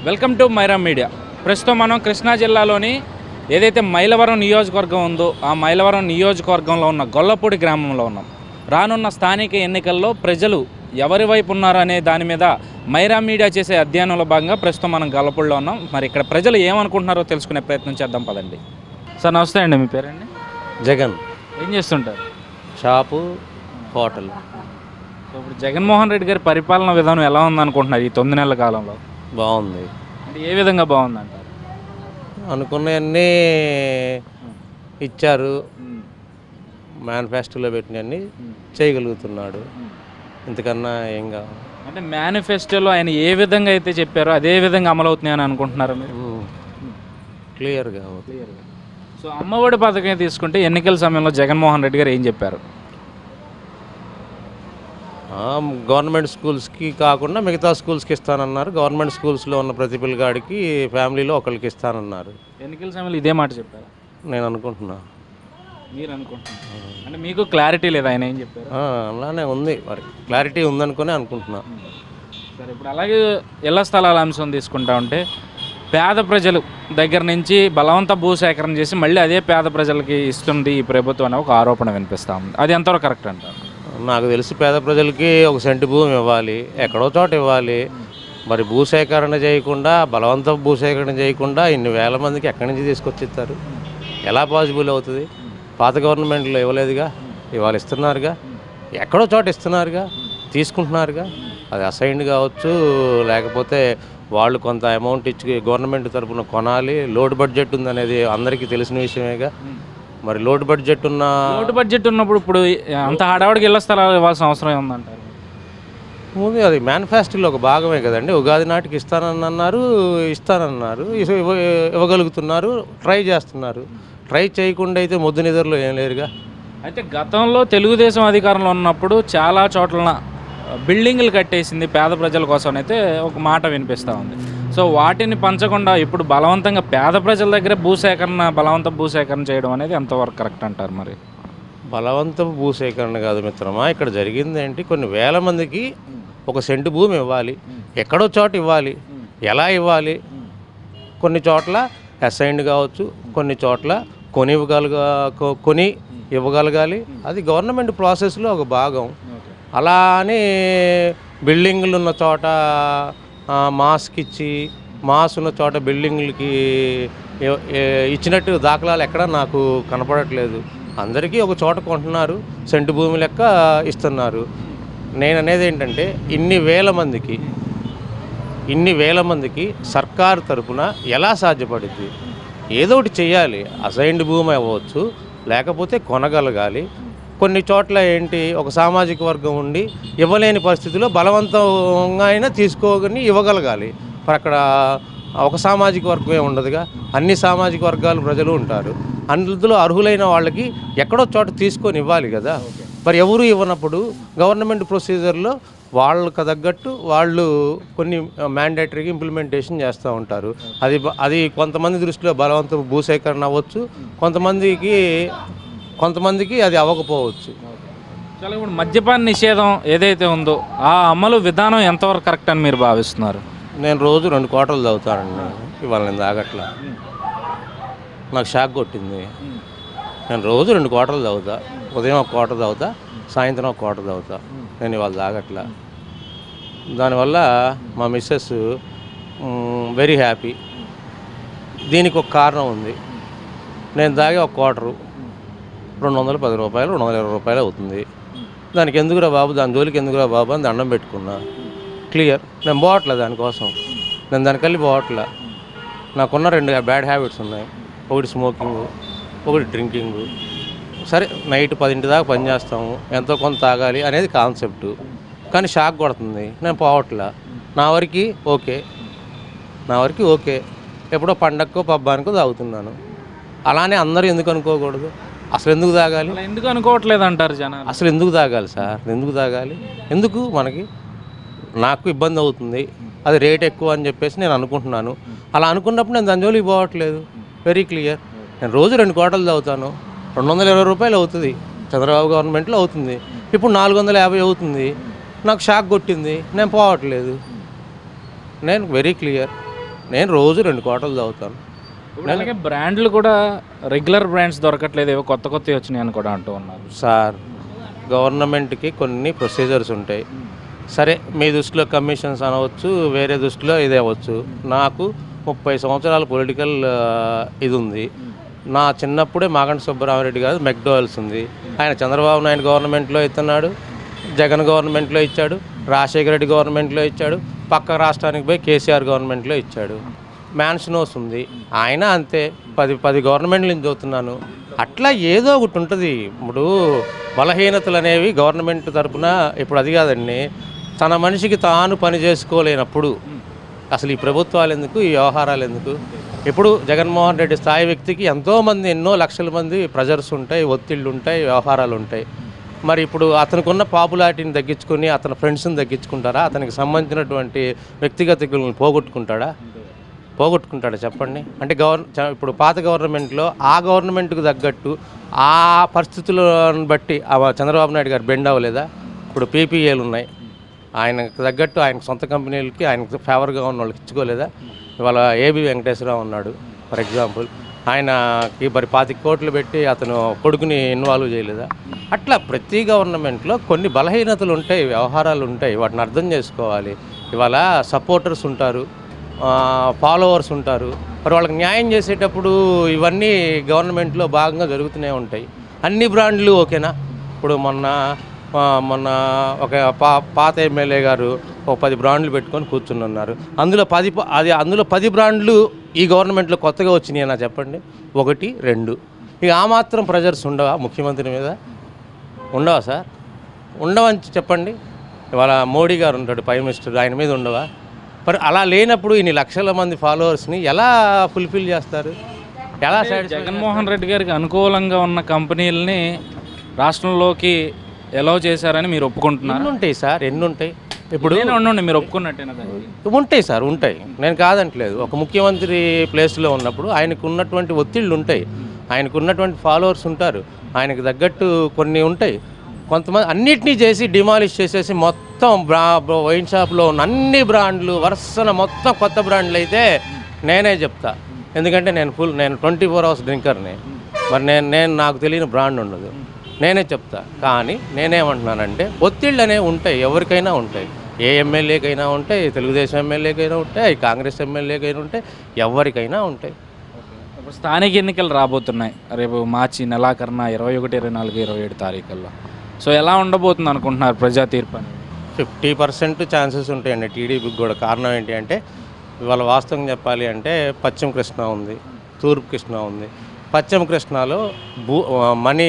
welcome to Myra media ప్రస్తుతం మనం కృష్ణా జిల్లాలోని ఏదైతే మైలవరం నియోజకవర్గం ఉందో ఆ మైలవరం నియోజకవర్గంలో ఉన్న గొల్లపూడి గ్రామంలో ఉన్నాం రానున్న స్థానిక ఎన్నికల్లో ప్రజలు ఎవరి వైపు ఉన్నారు అనే దాని మీద మైరా మీడియా చేసే అధ్యయనంలో భాగంగా ప్రస్తుతం మనం గొల్లపూడిలో ఉన్నాం మరి ఇక్కడ ప్రజలు ఏమనుకుంటున్నారో తెలుసుకునే ప్రయత్నం చేద్దాం పదండి సార్ నమస్తే అండి మీ పేరండి జగన్ ఏం చేస్తుంటారు షాపు హోటల్ సో ఇప్పుడు జగన్మోహన్ రెడ్డి గారి పరిపాలన విధానం ఎలా ఉందనుకుంటున్నారు ఈ తొమ్మిది నెలల కాలంలో బాగుంది అంటే ఏ విధంగా బాగుందంటారు అనుకున్నవన్నీ ఇచ్చారు మేనిఫెస్టోలో పెట్టినవన్నీ చేయగలుగుతున్నాడు ఇంతకన్నా ఏం కావాలి అంటే మేనిఫెస్టోలో ఆయన ఏ విధంగా అయితే చెప్పారో అదే విధంగా అమలు అవుతున్నాయని అనుకుంటున్నారు మీరు క్లియర్గా ఉంది క్లియర్గా సో అమ్మఒడి పథకం తీసుకుంటే ఎన్నికల సమయంలో జగన్మోహన్ రెడ్డి గారు ఏం చెప్పారు ఆ, గవర్నమెంట్ స్కూల్స్కి కాకుండా మిగతా స్కూల్స్కి ఇస్తానన్నారు గవర్నమెంట్ స్కూల్స్లో ఉన్న ప్రతి పిల్లగాడికి ఫ్యామిలీలో ఒకరికి ఇస్తానన్నారు ఎన్నికల సమయంలో ఇదే మాట చెప్పారు నేను అనుకుంటున్నా మీరు అనుకుంటున్నారు అంటే మీకు క్లారిటీ లేదు ఆయన ఏం చెప్పారు ఆ, అలానే ఉంది మరి క్లారిటీ ఉందనుకునే అనుకుంటున్నా సరే ఇప్పుడు అలాగే ఇళ్ల స్థలాల అంశం తీసుకుంటా ఉంటే పేద ప్రజలు దగ్గర నుంచి బలవంత భూసేకరణ చేసి మళ్ళీ అదే పేద ప్రజలకి ఇస్తుంది ఈ ప్రభుత్వం అనే ఒక ఆరోపణ వినిపిస్తూ ఉంది అది ఎంతవరకు కరెక్ట్ అంటారు నాకు తెలిసి పేద ప్రజలకి ఒక సెంటు భూమి ఇవ్వాలి ఎక్కడో చోట ఇవ్వాలి మరి భూసేకరణ చేయకుండా బలవంత భూసేకరణ చేయకుండా ఇన్ని వేల మందికి ఎక్కడి నుంచి తీసుకొచ్చిస్తారు ఎలా పాసిబుల్ అవుతుంది పాత గవర్నమెంట్లో ఇవ్వలేదుగా ఇవాళ ఇస్తున్నారుగా ఎక్కడో చోట ఇస్తున్నారుగా తీసుకుంటున్నారుగా అది అసైన్డ్ కావచ్చు లేకపోతే వాళ్ళు కొంత అమౌంట్ ఇచ్చి గవర్నమెంట్ తరపున కొనాలి లోడ్ బడ్జెట్ ఉందనేది అందరికీ తెలిసిన విషయమేగా మరి లోడ్ బడ్జెట్ ఉన్న లోటు బడ్జెట్ ఉన్నప్పుడు ఇప్పుడు అంత హడావుడికి ఇళ్ల స్థలాలు ఇవ్వాల్సిన అవసరం ఏముందంటారు ముందు అది మేనిఫెస్టోలో ఒక భాగమే కదండి ఉగాది నాటికి ఇస్తానన్నారు ఇస్తానన్నారు ఇవ్వ- ఇవ్వ- ఇవ్వగలుగుతున్నారు ట్రై చేస్తున్నారు ట్రై చేయకుండా అయితే ముద్దు నిద్రలో ఏం లేరుగా అయితే గతంలో తెలుగుదేశం అధికారంలో ఉన్నప్పుడు చాలా చోట్ల బిల్డింగ్లు కట్టేసింది పేద ప్రజల కోసం అయితే ఒక మాట వినిపిస్తూ ఉంది సో వాటిని పంచకుండా ఇప్పుడు బలవంతంగా పేద ప్రజల దగ్గర భూసేకరణ బలవంత భూసేకరణ చేయడం అనేది ఎంతవరకు కరెక్ట్ అంటారు మరి బలవంతపు భూసేకరణ కాదు మిత్రమా ఇక్కడ జరిగింది ఏంటి కొన్ని వేల మందికి ఒక సెంటు భూమి ఇవ్వాలి ఎక్కడో చోట ఇవ్వాలి ఎలా ఇవ్వాలి కొన్ని చోట్ల అసైన్డ్ కావచ్చు కొన్ని చోట్ల కొని ఇవ్వగలగా కొ- కొని ఇవ్వగలగాలి అది గవర్నమెంట్ ప్రాసెస్లో ఒక భాగం అలా అని బిల్డింగ్లు ఉన్న చోట ఆ, మాస్క్ ఇచ్చి మాస్ ఉన్న చోట బిల్డింగ్లకి ఇ- ఇ- ఇచ్చినట్టు దాఖలాలు ఎక్కడ నాకు కనపడట్లేదు అందరికీ ఒక చోట కొంటున్నారు సెంటు భూమి లెక్క ఇస్తున్నారు నేను అనేది ఏంటంటే ఇన్ని వేల మందికి ఇన్ని వేల మందికి సర్కారు తరపున ఎలా సాధ్యపడుద్ది ఏదో ఒకటి చెయ్యాలి అసైన్డ్ భూమి అవ్వచ్చు లేకపోతే కొనగలగాలి కొన్ని చోట్ల ఏంటి ఒక సామాజిక వర్గం ఉండి ఇవ్వలేని పరిస్థితిలో బలవంతంగా అయినా తీసుకోగని ఇవ్వగలగాలి మరి అక్కడ ఒక సామాజిక వర్గమే ఉండదుగా అన్ని సామాజిక వర్గాలు ప్రజలు ఉంటారు అందులో అర్హులైన వాళ్ళకి ఎక్కడో చోట తీసుకొని ఇవ్వాలి కదా మరి ఎవరు ఇవ్వనప్పుడు గవర్నమెంట్ ప్రొసీజర్లో వాళ్ళకు తగ్గట్టు వాళ్ళు కొన్ని మ్యాండేటరీగా ఇంప్లిమెంటేషన్ చేస్తూ ఉంటారు అది బ- అది కొంతమంది దృష్టిలో బలవంత భూసేకరణ అవ్వచ్చు కొంతమందికి కొంతమందికి అది అవ్వకపోవచ్చు చాలా ఇప్పుడు మద్యపాన నిషేధం ఏదైతే ఉందో ఆ అమలు విధానం ఎంతవరకు కరెక్ట్ అని మీరు భావిస్తున్నారు నేను రోజు రెండు కోటలు తాగుతానండి ఇవాళ నేను తాగట్లా నాకు షాక్ కొట్టింది నేను రోజు రెండు కోటలు తాగుతా ఉదయం ఒక కోట తాగుతా సాయంత్రం ఒక కోట తాగుతా నేను ఇవాళ తాగట్లా దానివల్ల మా మిస్సెస్ వెరీ హ్యాపీ దీనికి ఒక కారణం ఉంది నేను తాగే ఒక క్వార్టరు రెండు వందల పది రూపాయలు రెండు వందల ఇరవై రూపాయలు అవుతుంది దానికి ఎందుకురా బాబు దాని జోలికి ఎందుకురా బాబు అని దండం పెట్టుకున్నా క్లియర్ నేను పోవట్లే దానికోసం నేను దానికెళ్ళి పోవట్లే నాకున్న రెండు బ్యాడ్ హ్యాబిట్స్ ఉన్నాయి ఒకటి స్మోకింగ్ ఒకటి డ్రింకింగ్ సరే నైట్ పదింటి దాకా పని చేస్తాము ఎంతో కొంత తాగాలి అనేది కాన్సెప్ట్ కానీ షాక్ కొడుతుంది నేను పోవట్లే నా వరకు ఓకే నా వరకు ఓకే ఎప్పుడో పండక్కో పబ్బానికో తాగుతున్నాను అలానే అందరూ ఎందుకు అనుకోకూడదు అసలు ఎందుకు తాగాలి అలా ఎందుకు అనుకోవట్లేదు అంటారు జనాలు అసలు ఎందుకు తాగాలి సార్ ఎందుకు తాగాలి ఎందుకు మనకి నాకు ఇబ్బంది అవుతుంది అది రేట్ ఎక్కువ అని చెప్పేసి నేను అనుకుంటున్నాను అలా అనుకున్నప్పుడు నేను దాని జోలికి పోవట్లేదు వెరీ క్లియర్ నేను రోజు రెండు కోటలు తాగుతాను రెండు వందల ఇరవై రూపాయలు అవుతుంది చంద్రబాబు గవర్నమెంట్లో అవుతుంది ఇప్పుడు నాలుగు వందల యాభై అవుతుంది నాకు షాక్ కొట్టింది నేను పోవట్లేదు నేను వెరీ క్లియర్ నేను రోజు రెండు కోటలు తాగుతాను ఇప్పుడు అలాగే బ్రాండ్లు కూడా రెగ్యులర్ బ్రాండ్స్ దొరకట్లేదు ఏవో కొత్త కొత్తవి వచ్చినాయి అని కూడా అంటూ ఉన్నారు సార్ గవర్నమెంట్కి కొన్ని ప్రొసీజర్స్ ఉంటాయి సరే మీ దృష్టిలో కమిషన్స్ అనవచ్చు వేరే దృష్టిలో ఇది అవ్వచ్చు నాకు ముప్పై సంవత్సరాల పొలిటికల్ ఇది ఉంది నా చిన్నప్పుడే మాగంటి సుబ్బరామరెడ్డి గారు మెక్డోవల్స్ ఉంది ఆయన చంద్రబాబు నాయుడు గవర్నమెంట్లో ఇస్తున్నాడు జగన్ గవర్నమెంట్లో ఇచ్చాడు రాజశేఖర రెడ్డి గవర్నమెంట్లో ఇచ్చాడు పక్క రాష్ట్రానికి పోయి కేసీఆర్ గవర్నమెంట్లో ఇచ్చాడు మ్యాన్షనోస్ ఉంది ఆయన అంతే పది పది గవర్నమెంట్ల నుంచి చదువుతున్నాను అట్లా ఏదో ఒకటి ఉంటుంది ఇప్పుడు బలహీనతలు అనేవి గవర్నమెంట్ తరపున ఇప్పుడు అది కాదండి తన మనిషికి తాను పని చేసుకోలేనప్పుడు అసలు ఈ ప్రభుత్వాలు ఎందుకు ఈ వ్యవహారాలు ఎందుకు ఇప్పుడు జగన్మోహన్ రెడ్డి స్థాయి వ్యక్తికి ఎంతోమంది ఎన్నో లక్షల మంది ప్రెజర్స్ ఉంటాయి ఒత్తిళ్ళు ఉంటాయి వ్యవహారాలు ఉంటాయి మరి ఇప్పుడు అతనికి ఉన్న పాపులారిటీని తగ్గించుకొని అతని ఫ్రెండ్స్ని తగ్గించుకుంటారా అతనికి సంబంధించినటువంటి వ్యక్తిగతలను పోగొట్టుకుంటాడా పోగొట్టుకుంటాడా చెప్పండి అంటే గవర్ చ- ఇప్పుడు పాత గవర్నమెంట్లో ఆ గవర్నమెంట్కి తగ్గట్టు ఆ పరిస్థితులను బట్టి ఆ చంద్రబాబు నాయుడు గారు బెండ్ అవ్వలేదా ఇప్పుడు పీపీఏలు ఉన్నాయి ఆయనకు తగ్గట్టు ఆయన సొంత కంపెనీలకి ఆయనకు ఫేవర్గా ఉన్న వాళ్ళకి ఇచ్చుకోలేదా ఇవాళ ఏబి వెంకటేశ్వరరావు ఉన్నాడు ఫర్ ఎగ్జాంపుల్ ఆయనకి మరి పాతిక కోట్లు పెట్టి అతను కొడుకుని ఇన్వాల్వ్ చేయలేదా అట్లా ప్రతి గవర్నమెంట్లో కొన్ని బలహీనతలు ఉంటాయి వ్యవహారాలు ఉంటాయి వాటిని అర్థం చేసుకోవాలి ఇవాళ సపోర్టర్స్ ఉంటారు ఫాలోవర్స్ ఉంటారు మరి వాళ్ళకి న్యాయం చేసేటప్పుడు ఇవన్నీ గవర్నమెంట్లో భాగంగా జరుగుతూనే ఉంటాయి అన్ని బ్రాండ్లు ఓకేనా ఇప్పుడు మొన్న ఆ, మొన్న ఒక పా పాత ఎమ్మెల్యే గారు ఒక పది బ్రాండ్లు పెట్టుకొని కూర్చుని ఉన్నారు అందులో పది ప- అది అందులో పది బ్రాండ్లు ఈ గవర్నమెంట్లో కొత్తగా వచ్చినాయి నా చెప్పండి ఒకటి రెండు ఇక ఆ మాత్రం ప్రెజర్స్ ఉండవా ముఖ్యమంత్రి మీద ఉండవా సార్ ఉండవని చెప్పండి ఇవాళ మోడీ గారు ఉంటాడు ప్రైమ్ మినిస్టర్ ఆయన మీద ఉండవా మరి అలా లేనప్పుడు ఇన్ని లక్షల మంది ఫాలోవర్స్ని ఎలా ఫుల్ఫిల్ చేస్తారు ఎలా సైడ్ జగన్మోహన్ రెడ్డి గారికి అనుకూలంగా ఉన్న కంపెనీలని రాష్ట్రంలోకి ఎలవ్ చేశారని మీరు ఒప్పుకుంటున్నారు ఎన్ని ఉంటాయి సార్ ఎన్ని ఉంటాయి ఇప్పుడు నేను ఉండండి మీరు ఒప్పుకున్నట్టేనా దానికి ఉంటాయి సార్ ఉంటాయి నేను కాదంటలేదు ఒక ముఖ్యమంత్రి ప్లేస్లో ఉన్నప్పుడు ఆయనకు ఉన్నటువంటి ఒత్తిళ్ళు ఉంటాయి ఆయనకు ఉన్నటువంటి ఫాలోవర్స్ ఉంటారు ఆయనకు తగ్గట్టు కొన్ని ఉంటాయి కొంతమంది అన్నిటినీ చేసి డిమాలిష్ చేసేసి మొత్తం బ్రా వైన్ షాప్లో ఉన్న అన్ని బ్రాండ్లు వరుసన మొత్తం కొత్త బ్రాండ్లు అయితే నేనే చెప్తా ఎందుకంటే నేను ఫుల్ నేను ట్వంటీ ఫోర్ అవర్స్ డ్రింకర్ని మరి నేను నేను నాకు తెలియని బ్రాండ్ ఉండదు నేనే చెప్తా కానీ నేనేమంటున్నానంటే ఒత్తిళ్ళు అనేవి ఉంటాయి ఎవరికైనా ఉంటాయి ఏ ఎమ్మెల్యేకైనా ఉంటాయి తెలుగుదేశం ఎమ్మెల్యేకైనా ఉంటాయి కాంగ్రెస్ ఎమ్మెల్యేకైనా ఉంటాయి ఎవరికైనా ఉంటాయి ఇప్పుడు స్థానిక ఎన్నికలు రాబోతున్నాయి రేపు మార్చి నెలాఖరున ఇరవై ఒకటి ఇరవై నాలుగు ఇరవై ఏడు తారీఖుల్లో సో ఎలా ఉండబోతుంది అనుకుంటున్నారు ప్రజా తీర్పు అని ఫిఫ్టీ పర్సెంట్ ఛాన్సెస్ ఉంటాయండి టీడీపీకి కూడా కారణం ఏంటి అంటే ఇవాళ వాస్తవం చెప్పాలి అంటే పశ్చిమ కృష్ణ ఉంది తూర్పు కృష్ణ ఉంది పశ్చిమ కృష్ణలో భూ మనీ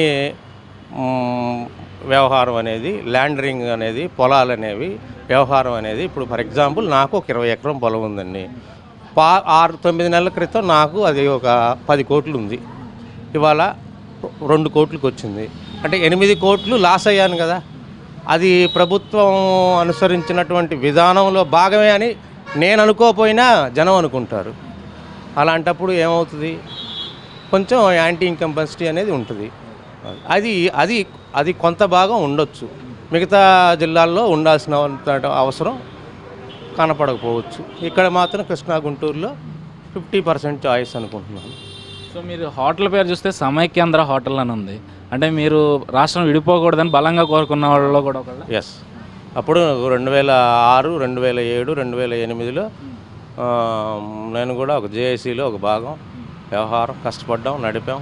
మ్, వ్యవహారం అనేది ల్యాండరింగ్ అనేది పొలాలు అనేవి వ్యవహారం అనేది ఇప్పుడు ఫర్ ఎగ్జాంపుల్ నాకు ఒక ఇరవై ఎకరం పొలం ఉందండి పా ఆరు తొమ్మిది నెలల క్రితం నాకు అది ఒక పది కోట్లు ఉంది ఇవాళ రెండు కోట్లకు వచ్చింది అంటే ఎనిమిది కోట్లు లాస్ అయ్యాను కదా అది ప్రభుత్వం అనుసరించినటువంటి విధానంలో భాగమే అని నేను అనుకోపోయినా జనం అనుకుంటారు అలాంటప్పుడు ఏమవుతుంది కొంచెం యాంటీ ఇన్కంపన్సిటీ అనేది ఉంటుంది అది అది అది కొంత భాగం ఉండొచ్చు మిగతా జిల్లాల్లో ఉండాల్సిన అవసరం కనపడకపోవచ్చు ఇక్కడ మాత్రం కృష్ణా గుంటూరులో ఫిఫ్టీ పర్సెంట్ చాయిస్ అనుకుంటున్నాను సో మీరు హోటల్ పేరు చూస్తే సమైక్యాంధ్ర హోటల్ అని ఉంది అంటే మీరు రాష్ట్రం విడిపోకూడదని బలంగా కోరుకున్న వాళ్ళలో కూడా ఒకళ్ళ ఎస్ అప్పుడు రెండు వేల ఆరు రెండు వేల ఏడు రెండు వేల ఎనిమిదిలో ఆ, నేను కూడా ఒక జేఏసీలో ఒక భాగం వ్యవహారం కష్టపడ్డాం నడిపాం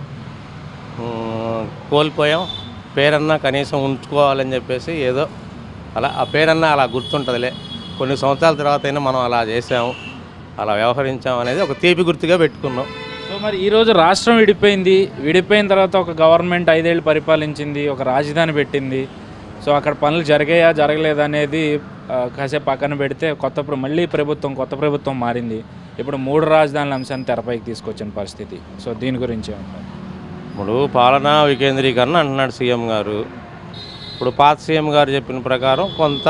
ఉమ్, కోల్పోయాం పేరన్నా కనీసం ఉంచుకోవాలని చెప్పేసి ఏదో అలా ఆ పేరన్నా అలా గుర్తుంటుందిలే కొన్ని సంవత్సరాల తర్వాత అయినా మనం అలా చేసాము అలా వ్యవహరించాం అనేది ఒక తీపి గుర్తుగా పెట్టుకున్నాం సో మరి ఈరోజు రాష్ట్రం విడిపోయింది విడిపోయిన తర్వాత ఒక గవర్నమెంట్ ఐదేళ్ళు పరిపాలించింది ఒక రాజధాని పెట్టింది సో అక్కడ పనులు జరిగాయా జరగలేదా అనేది ఆ, కాసేపు పక్కన పెడితే కొత్త ప్ర- మళ్ళీ ప్రభుత్వం కొత్త ప్రభుత్వం మారింది ఇప్పుడు మూడు రాజధానుల అంశాన్ని తెరపైకి తీసుకొచ్చిన పరిస్థితి సో దీని గురించి ఏమంటారు ఇప్పుడు పాలనా వికేంద్రీకరణ అంటున్నాడు సీఎం గారు ఇప్పుడు పాత సీఎం గారు చెప్పిన ప్రకారం కొంత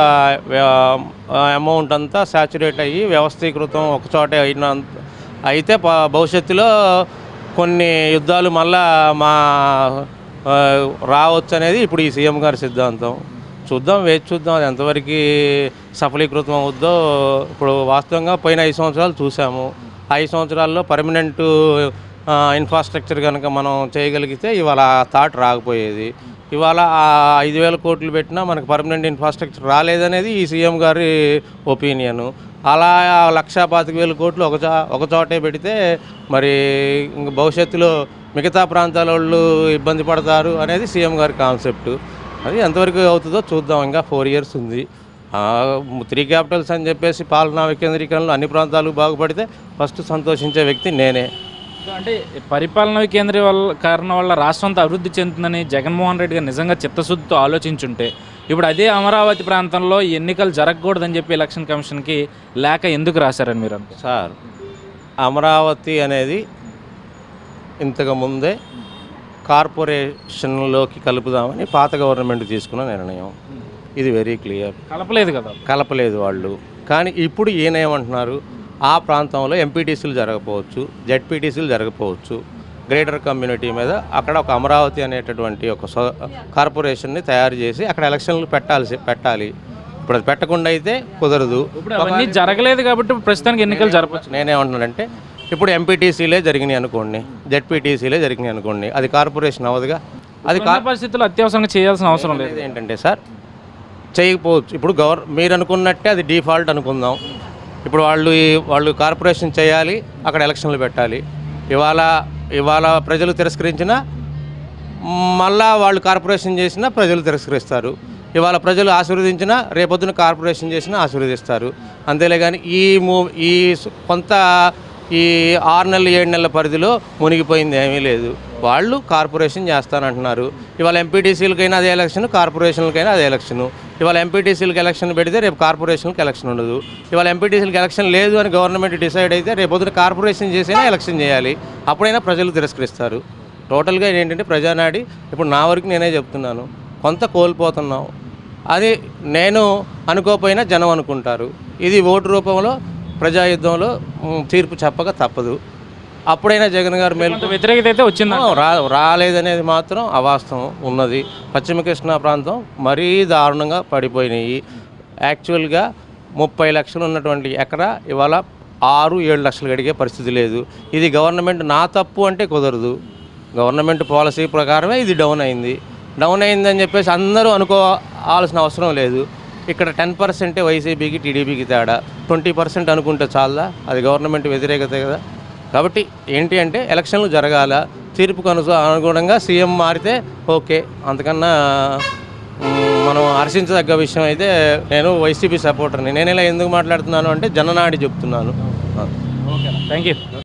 అమౌంట్ అంతా సాచురేట్ అయ్యి వ్యవస్థీకృతం ఒక చోటే అయిన అయితే ప- భవిష్యత్తులో కొన్ని యుద్ధాలు మళ్ళా మా ఆ, రావచ్చు అనేది ఇప్పుడు ఈ సీఎం గారి సిద్ధాంతం చూద్దాం వేచి చూద్దాం అది ఎంతవరకు సఫలీకృతం అవుద్దో ఇప్పుడు వాస్తవంగా పోయిన ఐదు సంవత్సరాలు చూసాము ఐదు సంవత్సరాల్లో పర్మనెంట్ ఇన్ఫ్రాస్ట్రక్చర్ కనుక మనం చేయగలిగితే ఇవాళ ఆ థాట్ రాకపోయేది ఇవాళ ఆ ఐదు వేల కోట్లు పెట్టినా మనకు పర్మనెంట్ ఇన్ఫ్రాస్ట్రక్చర్ రాలేదనేది ఈ సీఎం గారి ఒపీనియను అలా లక్ష పాతిక వేల కోట్లు ఒక చో ఒక చోటే పెడితే మరి ఇంక భవిష్యత్తులో మిగతా ప్రాంతాల వాళ్ళు ఇబ్బంది పడతారు అనేది సీఎం గారి కాన్సెప్ట్ అది ఎంతవరకు అవుతుందో చూద్దాం ఇంకా ఫోర్ ఇయర్స్ ఉంది ఆ, త్రీ క్యాపిటల్స్ అని చెప్పేసి పాలనా వికేంద్రీకరణలో అన్ని ప్రాంతాలు బాగుపడితే ఫస్ట్ సంతోషించే వ్యక్తి నేనే సో అంటే పరిపాలన కేంద్ర వల్ల కారణం వల్ల రాష్ట్రం అంతా అభివృద్ధి చెందుతుందని జగన్మోహన్ రెడ్డి గారు నిజంగా చిత్తశుద్ధితో ఆలోచించుంటే ఇప్పుడు అదే అమరావతి ప్రాంతంలో ఈ ఎన్నికలు జరగకూడదని చెప్పి ఎలక్షన్ కమిషన్కి లేక ఎందుకు రాశారని మీరు అనుకో సార్ అమరావతి అనేది ఇంతకు ముందే కార్పొరేషన్లోకి కలుపుదామని పాత గవర్నమెంట్ తీసుకున్న నిర్ణయం ఇది వెరీ క్లియర్ కలపలేదు కదా కలపలేదు వాళ్ళు కానీ ఇప్పుడు ఈయనేమంటున్నారు ఆ ప్రాంతంలో ఎంపీటీసీలు జరగకపోవచ్చు జెడ్పీటీసీలు జరగకపోవచ్చు గ్రేటర్ కమ్యూనిటీ మీద అక్కడ ఒక అమరావతి అనేటటువంటి ఒక సో కార్పొరేషన్ని తయారు చేసి అక్కడ ఎలక్షన్లు పెట్టాల్సి పెట్టాలి ఇప్పుడు అది పెట్టకుండా అయితే కుదరదు ఇప్పుడు అవన్నీ జరగలేదు కాబట్టి ప్రస్తుతానికి ఎన్నికలు జరపచ్చు నేనేమంటున్నానంటే ఇప్పుడు ఎంపీటీసీలే జరిగినాయి అనుకోండి జెడ్పీటీసీలే జరిగినాయి అనుకోండి అది కార్పొరేషన్ అవ్వదుగా అది ఉన్న పరిస్థితుల్లో అత్యవసరంగా చేయాల్సిన అవసరం లేదు అనేది ఏంటంటే సార్ చేయకపోవచ్చు ఇప్పుడు గవర్ మీరు అనుకున్నట్టే అది డిఫాల్ట్ అనుకుందాం ఇప్పుడు వాళ్ళు ఈ- వాళ్ళు కార్పొరేషన్ చేయాలి అక్కడ ఎలక్షన్లు పెట్టాలి ఇవాళ ఇవాళ ప్రజలు తిరస్కరించినా మళ్ళా వాళ్ళు కార్పొరేషన్ చేసినా ప్రజలు తిరస్కరిస్తారు ఇవాళ ప్రజలు ఆశీర్వదించినా రేపొద్దున కార్పొరేషన్ చేసినా ఆశీర్వదిస్తారు అంతేలే కానీ ఈ మూ ఈ స్- కొంత ఈ ఆరు నెలలు ఏడు నెలల పరిధిలో మునిగిపోయింది ఏమీ లేదు వాళ్ళు కార్పొరేషన్ చేస్తానంటున్నారు ఇవాళ ఎంపీటీసీలకైనా అదే ఎలక్షన్ కార్పొరేషన్లకైనా అదే ఎలక్షన్ ఇవాళ ఎంపీటీసీలకు ఎలక్షన్ పెడితే రేపు కార్పొరేషన్కి ఎలక్షన్ ఉండదు ఇవాళ ఎంపీటీసీలకు ఎలక్షన్ లేదు అని గవర్నమెంట్ డిసైడ్ అయితే రేపు పొద్దున కార్పొరేషన్ చేసైనా ఎలక్షన్ చేయాలి అప్పుడైనా ప్రజలు తిరస్కరిస్తారు టోటల్గా ఏంటంటే ప్రజానాడి ఇప్పుడు నా వరకు నేనే చెప్తున్నాను కొంత కోల్పోతున్నాం అది నేను అనుకోపోయినా జనం అనుకుంటారు ఇది ఓటు రూపంలో ప్రజాయుద్ధంలో మ్, తీర్పు చెప్పక తప్పదు అప్పుడైనా జగన్ గారు మేలు కొంత వ్యతిరేకత అయితే వచ్చింది రా రాలేదనేది మాత్రం అవాస్తవం ఉన్నది పశ్చిమ కృష్ణా ప్రాంతం మరీ దారుణంగా పడిపోయినాయి యాక్చువల్గా ముప్పై లక్షలు ఉన్నటువంటి ఎకరా ఇవాళ ఆరు ఏడు లక్షలు గడిగే పరిస్థితి లేదు ఇది గవర్నమెంట్ నా తప్పు అంటే కుదరదు గవర్నమెంట్ పాలసీ ప్రకారమే ఇది డౌన్ అయింది డౌన్ అయిందని చెప్పేసి అందరూ అనుకోవాల్సిన అవసరం లేదు ఇక్కడ టెన్ పర్సెంటే వైసీపీకి టీడీపీకి తేడా ట్వంటీ పర్సెంట్ అనుకుంటే చాలదా అది గవర్నమెంట్ వ్యతిరేకత కదా కాబట్టి ఏంటి అంటే ఎలక్షన్లు జరగాల తీర్పుకు అను అనుగుణంగా సీఎం మారితే ఓకే అంతకన్నా మ్, మనం హర్షించదగ్గ విషయం అయితే నేను వైసీపీ సపోర్టర్ని నేను ఇలా ఎందుకు మాట్లాడుతున్నాను అంటే జననాడి చెప్తున్నాను థ్యాంక్ యూ